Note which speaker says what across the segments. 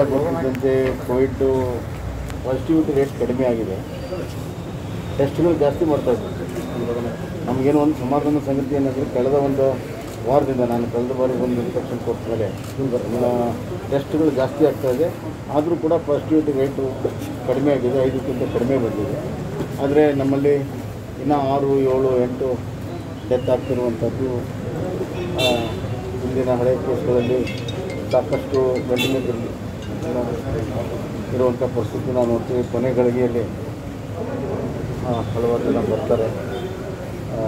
Speaker 1: ಗೊತ್ತಿದ್ದಂತೆ Covid positivity rate ಕಡಿಮೆ ಆಗಿದೆ ಟೆಸ್ಟ್ಗಳು ಜಾಸ್ತಿ ಮಾಡ್ತಾ ಇದ್ದೀವಿ ನಮಗೇನು ಒಂದು ಸಮಾಧಾನ ಸಂಗತಿ ಏನಂದರೆ ಕಳೆದ ಒಂದು ವಾರದಿಂದ ನಾನು ಕಳೆದ ಬಾರಿ ಒಂದು ಇನ್ಫೆಕ್ಷನ್ ಕೊಟ್ಟ ಮೇಲೆ ಟೆಸ್ಟ್ಗಳು ಜಾಸ್ತಿ ಆಗ್ತಾ ಇದೆ ಆದರೂ ಕೂಡ ಪಾಸಿಟಿವಿಟಿ ರೇಟು ಕಡಿಮೆ ಆಗಿದೆ ಐದಕ್ಕಿಂತ ಕಡಿಮೆ ಬಂದಿದೆ ಆದರೆ ನಮ್ಮಲ್ಲಿ ಇನ್ನೂ ಆರು ಏಳು ಎಂಟು ಡೆತ್ ಆಗ್ತಿರುವಂಥದ್ದು ಆ, ಹಿಂದಿನ ಹಳೆಯ ಕೇಸ್ಗಳಲ್ಲಿ ಸಾಕಷ್ಟು ಗಂಡಿನಲ್ಲಿ ಇರುವಂಥ ಪರಿಸ್ಥಿತಿ ನಾವು ನೋಡ್ತೀವಿ ಕೊನೆ ಗಳಿಗೆಯಲ್ಲಿ ಆ, ಹಲವಾರು ಜನ ಬರ್ತಾರೆ ಆ,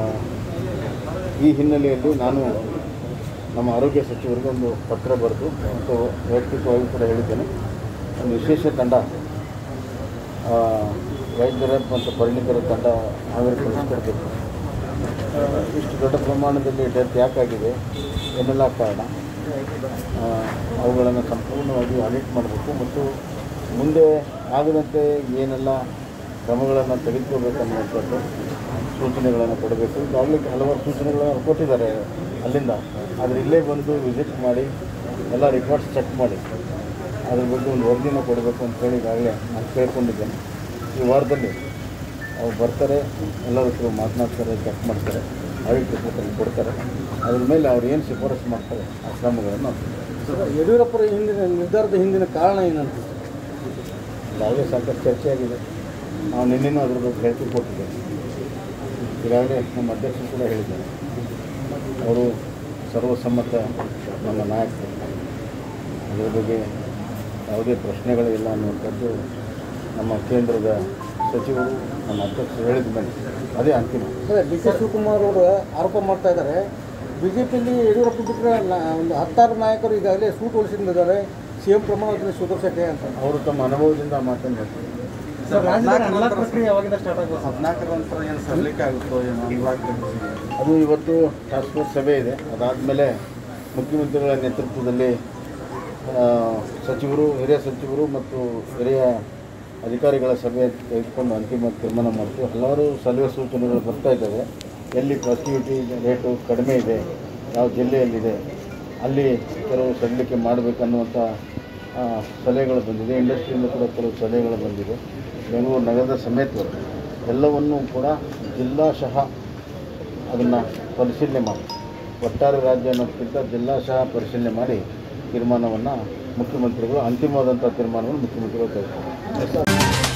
Speaker 1: ಈ ಹಿನ್ನೆಲೆಯಲ್ಲಿ ನಾನು ನಮ್ಮ ಆರೋಗ್ಯ ಸಚಿವರಿಗೆ ಒಂದು ಪತ್ರ ಬರೆದು ಮತ್ತು ವೈಯಕ್ತಿಕವಾಗಿ ಕೂಡ ಹೇಳಿದ್ದೇನೆ ಒಂದು ವಿಶೇಷ ತಂಡ ಆ, ವೈದ್ಯರ ಮತ್ತು ಪರಿಣಿತರ ತಂಡ ಹಾವೇರಿ ಕಳಿಸ್ಕೊಡ್ಬೇಕು ಆ, ಇಷ್ಟು ದೊಡ್ಡ ಪ್ರಮಾಣದಲ್ಲಿ ಡೆತ್ ಯಾಕಾಗಿದೆ ಏನೆಲ್ಲ ಕಾರಣ ಆ, ಅವುಗಳನ್ನು ಸಂಪೂರ್ಣವಾಗಿ ಆಡಿಟ್ ಮಾಡಬೇಕು ಮತ್ತು ಮುಂದೆ ಆಗದಂತೆ ಏನೆಲ್ಲ ಕ್ರಮಗಳನ್ನು ತೆಗೆದುಕೋಬೇಕನ್ನುವಂಥದ್ದು ಸೂಚನೆಗಳನ್ನು ಕೊಡಬೇಕು ಈಗಾಗಲೇ ಹಲವಾರು ಸೂಚನೆಗಳನ್ನು ಕೊಟ್ಟಿದ್ದಾರೆ ಅಲ್ಲಿಂದ ಆದರೆ ಇಲ್ಲೇ ಬಂದು ವಿಸಿಟ್ ಮಾಡಿ ಎಲ್ಲ ರಿಕಾರ್ಡ್ಸ್ ಚೆಕ್ ಮಾಡಿ ಅದ್ರ ಬಗ್ಗೆ ಒಂದು ವರದಿನ ಕೊಡಬೇಕು ಅಂತೇಳಿ ಈಗಾಗಲೇ ನಾನು ಕೇಳ್ಕೊಂಡಿದ್ದೇನೆ ಈ ವಾರದಲ್ಲಿ ಅವ್ರು ಬರ್ತಾರೆ ಎಲ್ಲರ ಹತ್ರ ಮಾತನಾಡ್ತಾರೆ ಚೆಕ್ ಮಾಡ್ತಾರೆ ಆಡಿಟ್ ರಿಪೋರ್ಟಲ್ಲಿ ಕೊಡ್ತಾರೆ ಅದ್ರ ಮೇಲೆ ಅವ್ರು ಏನು ಶಿಫಾರಸು ಮಾಡ್ತಾರೆ ಆ ಕ್ರಮಗಳನ್ನು ನಾವು
Speaker 2: ಯಡಿಯೂರಪ್ಪರ ಹಿಂದಿನ ನಿರ್ಧಾರದ ಹಿಂದಿನ ಕಾರಣ ಏನಂತ
Speaker 1: ಈಗಾಗಲೇ ಸಾಕಷ್ಟು ಚರ್ಚೆ ಆಗಿದೆ ನಾವು ನಿನ್ನೆನೂ ಅದ್ರ ಬಗ್ಗೆ ಹೇಳಿಕೆ ಕೊಟ್ಟಿದ್ದೇವೆ ಈಗಾಗಲೇ ನಮ್ಮ ಅಧ್ಯಕ್ಷರು ಕೂಡ ಹೇಳಿದ್ದಾರೆ ಅವರು ಸರ್ವಸಮ್ಮತ ನಮ್ಮ ನಾಯಕರು ಅದರ ಬಗ್ಗೆ ಯಾವುದೇ ಪ್ರಶ್ನೆಗಳಿಲ್ಲ ಅನ್ನುವಂಥದ್ದು ನಮ್ಮ ಕೇಂದ್ರದ ಸಚಿವರು ನಮ್ಮ ಅಧ್ಯಕ್ಷರು ಹೇಳಿದ ಮೇಲೆ ಅದೇ ಅಂತಿಮ
Speaker 2: ಅದೇ ಡಿ ಕೆ ಶಿವಕುಮಾರ್ ಅವರು ಆರೋಪ ಮಾಡ್ತಾ ಇದ್ದಾರೆ ಬಿ ಜೆ ಪಿಯಲ್ಲಿ ಯಡಿಯೂರಪ್ಪ ಬಿಟ್ಟರೆ ಒಂದು ಹತ್ತಾರು ನಾಯಕರು ಈಗಾಗಲೇ ಸೂಟ್ ಹೊಲಿಸಿದ್ದಾರೆ ಸಿ ಎಂ ಪ್ರಮಾಣ ಸುಧಾರಿಸಕ್ಕೆ ಅಂತ
Speaker 1: ಅವರು ತಮ್ಮ ಅನುಭವದಿಂದ ಮಾತನ್ನು ಹೇಳ್ತಾರೆ
Speaker 2: ಪ್ರಕ್ರಿಯೆ ಯಾವಾಗಿಂದ ಸ್ಟಾರ್ಟ್ ಆಗುತ್ತೆ
Speaker 3: ಹದಿನಾಲ್ಕರ ನಂತರ ಏನು ಸರಲಿಕ್ಕೆ ಆಗುತ್ತೋ ಏನೋ ಅನ್ಲಾಕ್
Speaker 1: ಅದು ಇವತ್ತು ಟಾಸ್ಕ್ ಫೋರ್ಸ್ ಸಭೆ ಇದೆ ಅದಾದಮೇಲೆ ಮುಖ್ಯಮಂತ್ರಿಗಳ ನೇತೃತ್ವದಲ್ಲಿ ಆ, ಸಚಿವರು ಹಿರಿಯ ಸಚಿವರು ಮತ್ತು ಹಿರಿಯ ಅಧಿಕಾರಿಗಳ ಸಭೆ ತೆಗೆದುಕೊಂಡು ಅಂತಿಮ ತೀರ್ಮಾನ ಮಾಡ್ತೀವಿ ಹಲವಾರು ಸಲಹೆ ಸೂಚನೆಗಳು ಬರ್ತಾ ಇದ್ದಾವೆ ಎಲ್ಲಿ ಪಾಸಿಟಿವಿಟಿ ರೇಟು ಕಡಿಮೆ ಇದೆ ಯಾವ ಜಿಲ್ಲೆಯಲ್ಲಿದೆ ಅಲ್ಲಿ ಕೆಲವು ಸಡಿಲಿಕೆ ಮಾಡಬೇಕನ್ನುವಂಥ ಆ, ಸಲಹೆಗಳು ಬಂದಿದೆ ಇಂಡಸ್ಟ್ರಿಯಿಂದ ಕೂಡ ಕೆಲವು ಸಲಹೆಗಳು ಬಂದಿದೆ ಬೆಂಗಳೂರು ನಗರದ ಸಮೇತ ಎಲ್ಲವನ್ನೂ ಕೂಡ ಜಿಲ್ಲಾಶಃ ಅದನ್ನು ಪರಿಶೀಲನೆ ಮಾಡಿ ಒಟ್ಟಾರೆ ರಾಜ್ಯ ಅನ್ನೋದಕ್ಕಿಂತ ಜಿಲ್ಲಾಶಃ ಪರಿಶೀಲನೆ ಮಾಡಿ ತೀರ್ಮಾನವನ್ನು ಮುಖ್ಯಮಂತ್ರಿಗಳು ಅಂತಿಮವಾದಂಥ ತೀರ್ಮಾನವನ್ನು ಮುಖ್ಯಮಂತ್ರಿಗಳು ತೆಗೆದುಕೊಂಡು